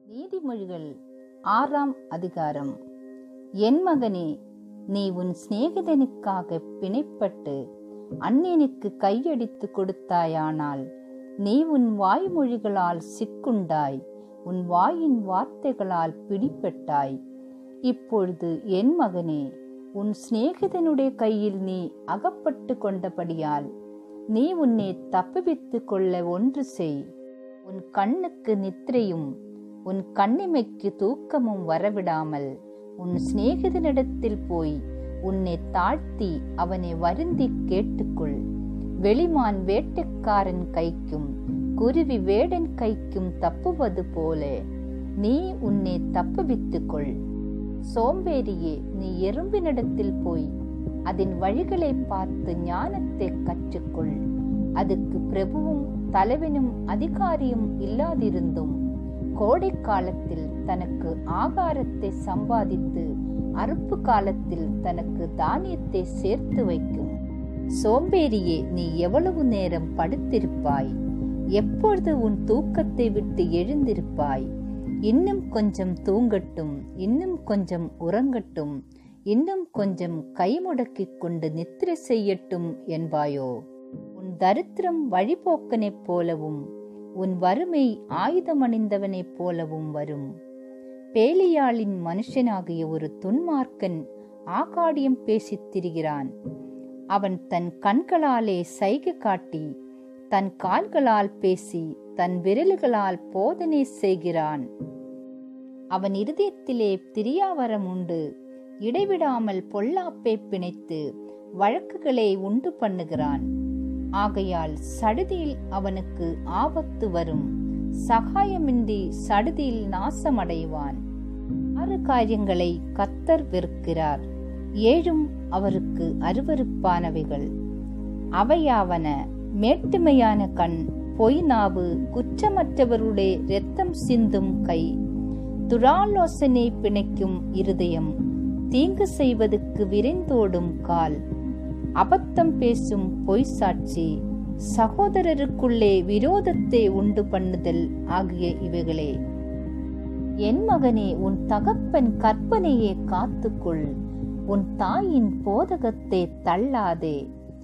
நீதிமொழிகள் ஆறாம் அதிகாரம் என் மகனே நீ உன் சிநேகிதனுக்காக பிணைப்பட்டு அந்நியனுக்கு கையடித்து கொடுத்தாயானால் நீ உன் வாய்மொழிகளால் சிக்குண்டாய் உன் வாயின் வார்த்தைகளால் பிடிப்பட்டாய் இப்பொழுது என் மகனே உன் சிநேகிதனுடைய கையில் நீ அகப்பட்டு கொண்டபடியால் நீ உன்னை தப்புவித்து கொள்ள ஒன்று செய் உன் கண்ணுக்கு நித்திரையும் உன் கண்ணிமைக்கு தூக்கமும் வரவிடாமல் உன் சிநேகிதனிடத்தில் போய் உன்னை தாழ்த்தி அவனை வருந்தி கேட்டுக்கொள் வெளிமான் வேட்டைக்காரன் கைக்கும் குருவி வேடன் கைக்கும் தப்புவது போல நீ உன்னை தப்புவித்துக் கொள் சோம்பேறியே நீ எறும்பினிடத்தில் போய் அதன் வழிகளை பார்த்து ஞானத்தை கற்றுக்கொள் அதுக்கு பிரபுவும் தலைவனும் அதிகாரியும் இல்லாதிருந்தும் கோடை காலத்தில் தனக்கு ஆகாரத்தை சம்பாதித்து அறுப்பு காலத்தில் தனக்கு தானியத்தை சேர்த்து வைக்கும் சோம்பேறியே நீ எவ்வளவு நேரம் படுத்திருப்பாய் எப்பொழுது உன் தூக்கத்தை விட்டு எழுந்திருப்பாய் இன்னும் கொஞ்சம் தூங்கட்டும் இன்னும் கொஞ்சம் உறங்கட்டும் இன்னும் கொஞ்சம் கைமுடக்கிக் கொண்டு நித்திரை செய்யட்டும் என்பாயோ உன் தரித்திரம் வழிபோக்கனைப் போலவும் உன் வறுமை ஆயுதமணிந்தவனைப் போலவும் வரும் பேலியாளின் மனுஷனாகிய ஒரு துன்மார்க்கன் ஆகாடியம் பேசித் திரிகிறான் அவன் தன் கண்களாலே சைகை காட்டி தன் கால்களால் பேசி தன் விரல்களால் போதனை செய்கிறான் அவன் இருதயத்திலே திரியாவரம் உண்டு இடைவிடாமல் பொல்லாப்பை பிணைத்து வழக்குகளை உண்டு பண்ணுகிறான் ஆகையால் சடுதியில் அவனுக்கு ஆபத்து வரும் சகாயமின்றி சடுதியில் நாசமடைவான் ஆறு காரியங்களை கத்தர் வெறுக்கிறார் ஏழும் அவருக்கு அருவருப்பானவைகள் அவையாவன மேட்டுமையான கண் பொய் நாவு குற்றமற்றவருடைய இரத்தம் சிந்தும் கை துராலோசனை பிணைக்கும் இருதயம் தீங்கு செய்வதற்கு விரைந்தோடும் கால் அபத்தம் பேசும் பொய் சாட்சி சகோதரருக்குள்ளே விரோதத்தை உண்டு பண்ணுதல் ஆகிய இவைகளே என் மகனே உன் தகப்பன் கற்பனையை காத்துக்கொள் உன் தாயின் போதகத்தை தள்ளாதே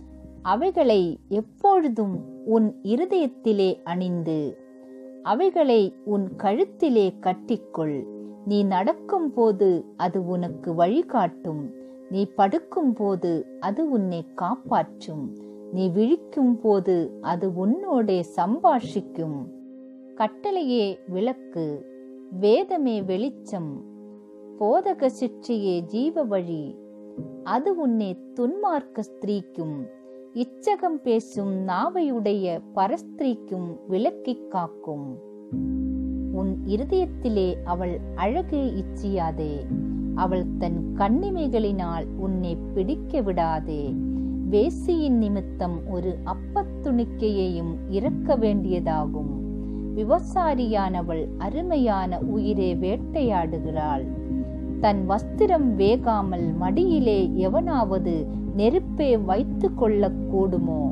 அவைகளை எப்பொழுதும் உன் இருதயத்திலே அணிந்து அவைகளை உன் கழுத்திலே கட்டிக்கொள் நீ நடக்கும் போது அது உனக்கு வழிகாட்டும் நீ படுக்கும் போது அது உன்னை காப்பாற்றும் நீ விழிக்கும் போது அது உன்னோடே சம்பாஷிக்கும் கட்டளையே விளக்கு வேதமே வெளிச்சம் போதக சிற்றையே ஜீவ வழி அது உன்னை துன்மார்க்க ஸ்திரீக்கும் இச்சகம் பேசும் நாவையுடைய பரஸ்திரீக்கும் விலக்கிக் காக்கும் உன் இருதயத்திலே அவள் அழகு இச்சியாதே அவள் தன் கண்ணிமைகளினால் உன்னை பிடிக்க விடாதே வேசியின் நிமித்தம் ஒரு அப்பத்துணிக்கையையும் இறக்க வேண்டியதாகும் விவசாரியானவள் அருமையான உயிரை வேட்டையாடுகிறாள் தன் வஸ்திரம் வேகாமல் மடியிலே எவனாவது நெருப்பை வைத்து கொள்ளக்கூடுமோ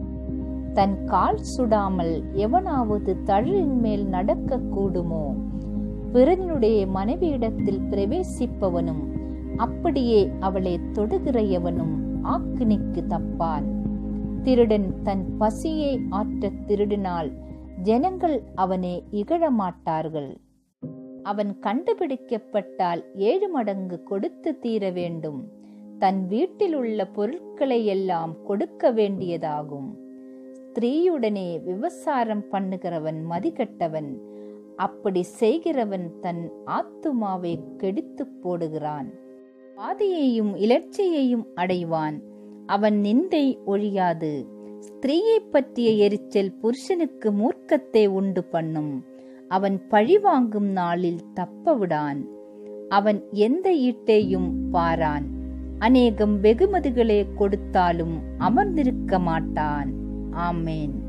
தன் கால் சுடாமல் எவனாவது தழின் மேல் நடக்க கூடுமோ பிறனுடைய மனைவியிடத்தில் பிரவேசிப்பவனும் அப்படியே அவளை தொடுகிற எவனும் ஆக்கினிக்கு தப்பான் திருடன் தன் பசியை ஆற்ற திருடினால் ஜனங்கள் அவனை இகழமாட்டார்கள் அவன் கண்டுபிடிக்கப்பட்டால் ஏழு மடங்கு கொடுத்து தீர வேண்டும் தன் வீட்டில் உள்ள பொருட்களை எல்லாம் கொடுக்க வேண்டியதாகும் ஸ்திரீயுடனே விவசாரம் பண்ணுகிறவன் மதிகட்டவன் அப்படி செய்கிறவன் தன் ஆத்துமாவை கெடுத்து போடுகிறான் பாதையையும் இலட்சியையும் அடைவான் அவன் நிந்தை ஒழியாது ஸ்திரீயை பற்றிய எரிச்சல் புருஷனுக்கு மூர்க்கத்தை உண்டு பண்ணும் அவன் பழிவாங்கும் நாளில் தப்ப விடான் அவன் எந்த ஈட்டையும் பாரான் அநேகம் வெகுமதிகளே கொடுத்தாலும் அமர்ந்திருக்க மாட்டான் ஆமேன்